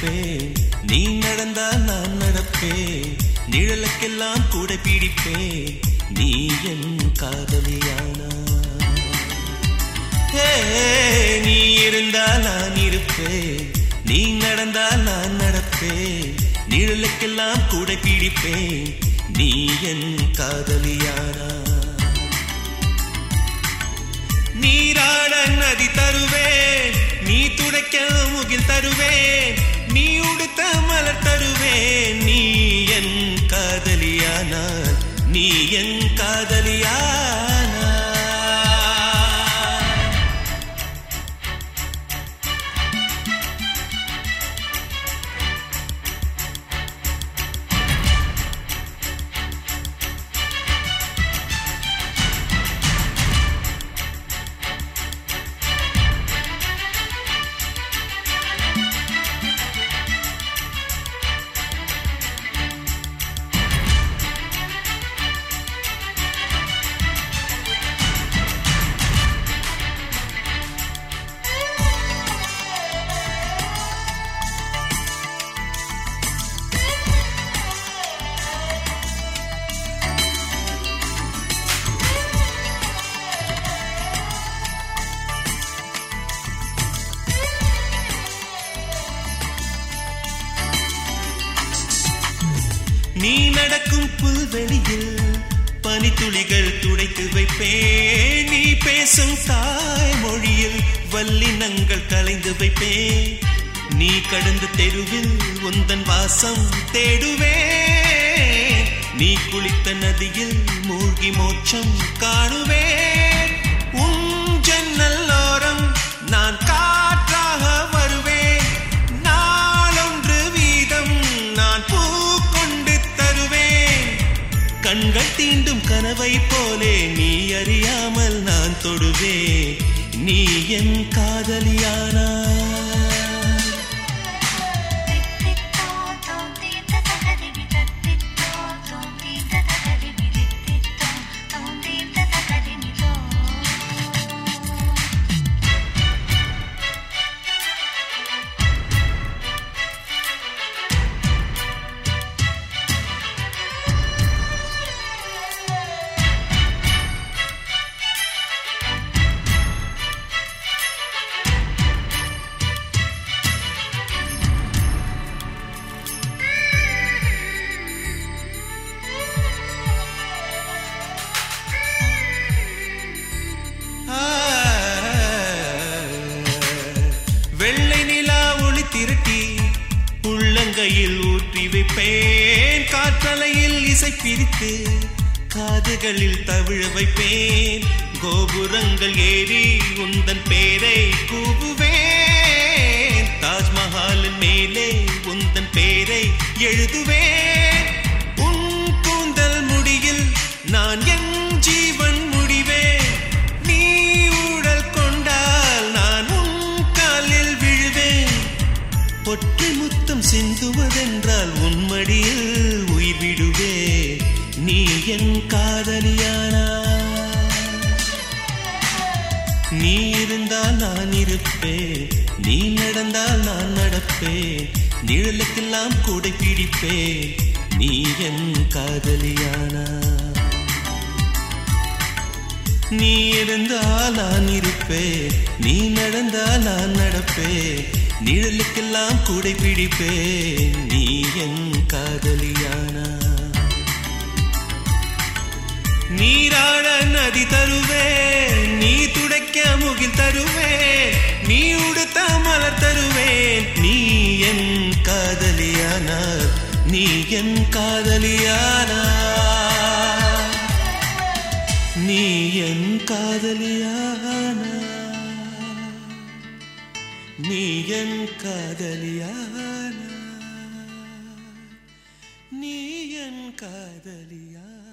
இருப்பேன் நீ நடந்தால் நான் நடப்பேன் நிழலுக்கெல்லாம் கூட பிடிப்பேன் நீ என் காதலியானா ஹே, நீ இருந்தால் நான் இருப்பேன் நீ நடந்தால் நான் நடப்பேன் நிழலுக்கெல்லாம் கூட பிடிப்பேன் நீ என் காதலியானா நீராட நதி தருவேன் நீ துடைக்க முகில் தருவேன் நீ உடுத்த மலர் தருவேன் நீ என் காதலியானா நீ என் காதலியானா நீ நடக்கும் புல்வெளியில் பனித்துளிகள் துடைத்து வைப்பேன் நீ பேசும் தாய்மொழியில் வல்லினங்கள் கலைந்து வைப்பேன் நீ கடந்த தெருவில் உந்தன் வாசம் தேடுவேன் நீ குளித்த நதியில் மூழ்கி மோட்சம் காணுவேன் உன் ஜன்னல்லோரம் நான் காற்றாக வருவேன் நாளொன்று வீதம் நான் பூ கொண்டு தருவேன் கண்கள் தீண்டும் கனவை போலே நீ அறியாமல் நான் தொடுவேன் நீ என் காதலியானா தித்தித்தோ தோந்தீத்த தகதிமி தத்தித்தோ தோந்தீத்த தகதிமி தித்தித்தோ தோந்தீத்த தகதிமிதோ ஆ, வெள்ளை நிலா ஒளி திரட்டி உள்ளங்கையில் ஊற்றி வைப்பேன் காற்றலையில் இசை பிரித்து காதுகளில் தவிழ வைப்பேன் கோபுரங்கள் ஏறி உந்தன் பேரை கூவுவேன் தாஜ்மஹாலின் மேலே உந்தன் பேரை எழுதுவேன் உன் கூந்தல் முடியில் நான் என் ஜீவன் முடிவேன் நீ ஊடல் கொண்டால் நான் உன் காலில் விழுவேன் ஒற்றை முத்தம் சிந்துவதென்றால் உன் மடியில் உயிர் விடுவே நீ என் காதலியானா நீ இருந்தால் நான் இருப்பேன் நீ நடந்தால் நான் நடப்பேன் நிழலுக்கெல்லாம் கூட பிடிப்பேன் நீ என் காதலியானா நீ இருந்தால் நான் இருப்பேன் நீ நடந்தால் நான் நடப்பேன் நிழலுக்கெல்லாம் கூடை பிடிப்பேன் நீ என் காதலியானா நீராட நதி தருவேன் நீ துடைக்க முகில் தருவேன் நீ உடுத்த மலர் தருவேன் நீ என் காதலியானா நீ என் காதலியானா நீ என் காதலியானா நீ என் காதலியானா நீ என் காதலியானா